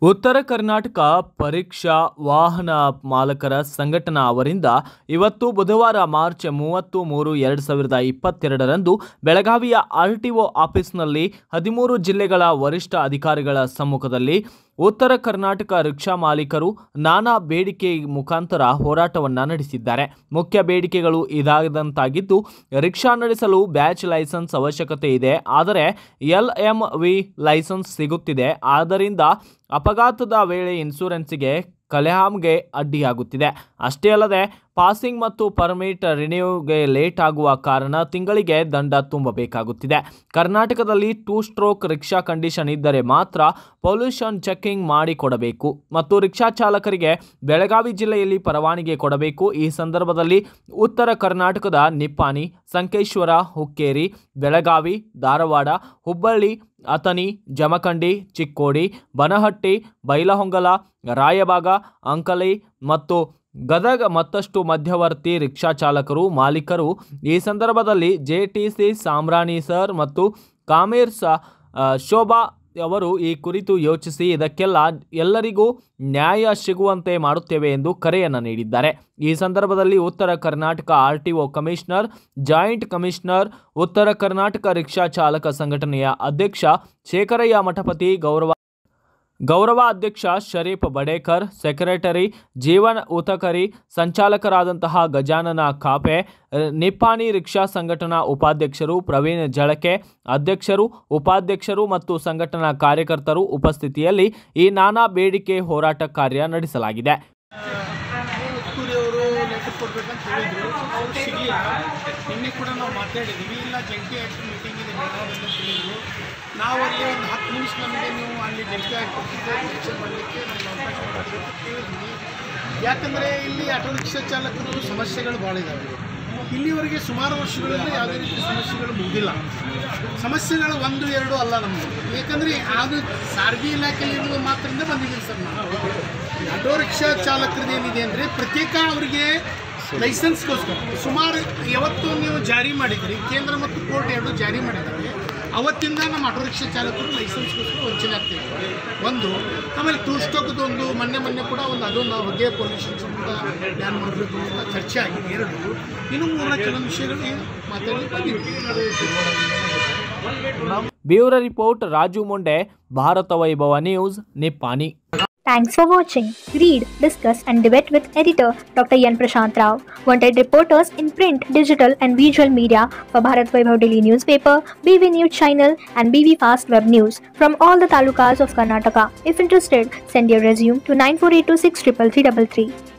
ಉತ್ತರ ಕರ್ನಾಟಕ ಪರೀಕ್ಷಾ ವಾಹನ ಮಾಲಕರ ಸಂಘಟನಾ ಅವರಿಂದ ಇವತ್ತು ಬುಧವಾರ ಮಾರ್ಚ್ ಮೂವತ್ತು ಮೂರು ಎರಡು ಸಾವಿರದ ಇಪ್ಪತ್ತೆರಡರಂದು ಬೆಳಗಾವಿಯ ಆರ್ ಟಿ ಒ ಆಫೀಸ್ನಲ್ಲಿ ಹದಿಮೂರು ಜಿಲ್ಲೆಗಳ ವರಿಷ್ಠ ಅಧಿಕಾರಿಗಳ ಸಮ್ಮುಖದಲ್ಲಿ ಉತ್ತರ ಕರ್ನಾಟಕ ರಿಕ್ಷಾ ಮಾಲೀಕರು ನಾನಾ ಬೇಡಿಕೆ ಮುಖಾಂತರ ಹೋರಾಟವನ್ನು ನಡೆಸಿದ್ದಾರೆ ಮುಖ್ಯ ಬೇಡಿಕೆಗಳು ಇದಾದಂತಾಗಿದ್ದು ರಿಕ್ಷಾ ನಡೆಸಲು ಬ್ಯಾಚ್ ಲೈಸೆನ್ಸ್ ಅವಶ್ಯಕತೆ ಇದೆ ಆದರೆ ಎಲ್ ಎಂ ವಿ ಲೈಸೆನ್ಸ್ ಸಿಗುತ್ತಿದೆ ಆದ್ದರಿಂದ ಅಪಘಾತದ ವೇಳೆ ಇನ್ಶೂರೆನ್ಸಿಗೆ ಕಲೆಹಾಮ್ಗೆ ಅಡ್ಡಿಯಾಗುತ್ತಿದೆ ಅಷ್ಟೇ ಅಲ್ಲದೆ ಪಾಸಿಂಗ್ ಮತ್ತು ಪರ್ಮಿಟ್ ರಿನ್ಯೂಗೆ ಲೇಟ್ ಆಗುವ ಕಾರಣ ತಿಂಗಳಿಗೆ ದಂಡ ತುಂಬಬೇಕಾಗುತ್ತಿದೆ ಕರ್ನಾಟಕದಲ್ಲಿ ಟೂ ಸ್ಟ್ರೋಕ್ ರಿಕ್ಷಾ ಕಂಡೀಷನ್ ಇದ್ದರೆ ಮಾತ್ರ ಪೊಲ್ಯೂಷನ್ ಚೆಕಿಂಗ್ ಮಾಡಿ ಕೊಡಬೇಕು ಮತ್ತು ರಿಕ್ಷಾ ಚಾಲಕರಿಗೆ ಬೆಳಗಾವಿ ಜಿಲ್ಲೆಯಲ್ಲಿ ಪರವಾನಗಿ ಕೊಡಬೇಕು ಈ ಸಂದರ್ಭದಲ್ಲಿ ಉತ್ತರ ಕರ್ನಾಟಕದ ನಿಪ್ಪಾಣಿ ಸಂಕೇಶ್ವರ ಹುಕ್ಕೇರಿ ಬೆಳಗಾವಿ ಧಾರವಾಡ ಹುಬ್ಬಳ್ಳಿ ಅಥಣಿ ಜಮಖಂಡಿ ಚಿಕ್ಕೋಡಿ ಬನಹಟ್ಟಿ ಬೈಲಹೊಂಗಲ ರಾಯಬಾಗ ಅಂಕಲಿ ಮತ್ತು ಗದಗ ಮತ್ತಷ್ಟು ಮಧ್ಯವರ್ತಿ ರಿಕ್ಷಾ ಚಾಲಕರು ಮಾಲೀಕರು ಈ ಸಂದರ್ಭದಲ್ಲಿ J T C Samrani sir ಮತ್ತು ಕಾಮೇರ್ ಸ ಆ, ಶೋಭಾ ಅವರು ಈ ಕುರಿತು ಯೋಚಿಸಿ ಇದಕ್ಕೆಲ್ಲ ಎಲ್ಲರಿಗೂ ನ್ಯಾಯ ಸಿಗುವಂತೆ ಮಾಡುತ್ತೇವೆ ಎಂದು ಕರೆಯನ್ನು ನೀಡಿದ್ದಾರೆ ಈ ಸಂದರ್ಭದಲ್ಲಿ Uttara Karnataka R T O commissioner joint commissioner Uttara Karnataka rickshaw ಚಾಲಕ ಸಂಘಟನೆಯ ಅಧ್ಯಕ್ಷ ಶೇಖರಯ್ಯ ಮಠಪತಿ ಗೌರವ ಗೌರವ ಅಧ್ಯಕ್ಷ ಶರೀಫ್ ಬಡೇಕರ್ ಸೆಕ್ರೆಟರಿ ಜೀವನ್ ಉತಕರಿ ಸಂಚಾಲಕರಾದಂತಹ ಗಜಾನನ ಕಾಪೆ ಅಹ್, ನಿಪ್ಪಾಣಿ ರಿಕ್ಷಾ ಸಂಘಟನಾ ಉಪಾಧ್ಯಕ್ಷರು ಪ್ರವೀಣ್ ಜಳಕೆ ಅಧ್ಯಕ್ಷರು ಉಪಾಧ್ಯಕ್ಷರು ಮತ್ತು ಸಂಘಟನಾ ಕಾರ್ಯಕರ್ತರು ಉಪಸ್ಥಿತಿಯಲ್ಲಿ ಈ ನಾನಾ ಬೇಡಿಕೆ ಹೋರಾಟ ಕಾರ್ಯ ನಡೆಸಲಾಗಿದೆ ಉಸ್ತೂರಿ ಅವರು ಲೆಟರ್ ಕೊಡ್ಬೇಕಂತ ಹೇಳಿದ್ರು ಅವ್ರು ಸಿಗಲಿಲ್ಲ ನಿನ್ನೆ ಕೂಡ ನಾವು ಮಾತಾಡಿದ್ದೀವಿ ಇಲ್ಲ ಜಂಟಿ ಆ್ಯಕ್ಟ್ ಮೀಟಿಂಗ್ ಇದೆ ಬೆಳಗಾವಿಯಲ್ಲಿ ಅಂತ ಹೇಳಿದ್ರು ನಾವು ಅಲ್ಲಿ ಒಂದು ಹತ್ತು ನಿಮಿಷ ನಮಗೆ ನೀವು ಅಲ್ಲಿ ಜಂಟಿ ಆ್ಯಕ್ಟ್ ಚರ್ಚೆ ಮಾಡಲಿಕ್ಕೆ ನಮ್ಗೆ ಅವಕಾಶ ಮಾಡಿದ್ರು ಅಂತ ಕೇಳಿದ್ವಿ ಯಾಕಂದರೆ ಇಲ್ಲಿ ಆಟೋ ರಿಕ್ಷಾ ಚಾಲಕರು ಸಮಸ್ಯೆಗಳು ಭಾಳ ಇದ್ದಾವೆ ಇಲ್ಲಿವರೆಗೆ ಸುಮಾರು ವರ್ಷಗಳಿಂದ ಯಾವುದೇ ರೀತಿ ಸಮಸ್ಯೆಗಳು ಮುಗಿದಿಲ್ಲ ಸಮಸ್ಯೆಗಳು ಒಂದು ಎರಡು ಅಲ್ಲ ನಮಗೆ ಏಕೆಂದರೆ ಅದು ಸಾರಿಗೆ ಇಲಾಖೆಯಲ್ಲಿ ಇರುವ ಮಾತ್ರದಿಂದ ಬಂದಿದ್ದೀವಿ ಸರ್ ನಾವು ಈ ಆಟೋ ರಿಕ್ಷಾ ಚಾಲಕರದ್ದು ಏನಿದೆ ಅಂದರೆ ಪ್ರತ್ಯೇಕ ಅವರಿಗೆ ಲೈಸೆನ್ಸ್ಗೋಸ್ಕರ ಸುಮಾರು ಯಾವತ್ತು ನೀವು ಜಾರಿ ಮಾಡಿದ್ರಿ ಕೇಂದ್ರ ಮತ್ತು ಕೋರ್ಟ್ ಎರಡು ಜಾರಿ ಮಾಡಿದ್ದಾರೆ ಅವತ್ತಿಂದ ನಮ್ಮ ಆಟೋ ರಿಕ್ಷಾ ಚಾಲಕರು ಲೈಸೆನ್ಸ್ಗೋಸ್ಕರ ವಂಚನೆ ಆಗ್ತಿದ್ದಾರೆ ಒಂದು ಆಮೇಲೆ ಟೂ ಸ್ಟೋಕ್ದೊಂದು ಮೊನ್ನೆ ಮೊನ್ನೆ ಕೂಡ ಒಂದು ಅದೊಂದು ಹೊಗೆ ಪೊಲ್ಯೂಷನ್ ಸಂಬಂಧ ಬ್ಯಾನ್ ಮಾಡಬೇಕು ಅಂತ ಚರ್ಚೆ ಆಗಿದೆ ಎರಡು ಇನ್ನು ಮೂರನೇ ಕೆಲವೊಂದು ವಿಷಯಗಳು ಮಾತಾಡಿ ಬಂದಿದ್ದೀವಿ bureau report Raju Munde Bharat Vaibhav news Nippani Thanks for watching. Read, discuss, and debate with editor Dr. Yan Prashant Rao. Wanted reporters in print, digital, and visual media for Bharat Vaibhav Daily Newspaper, BV News Channel, and BV Fast Web News from all the talukas of Karnataka. If interested, send your resume to 9482633333.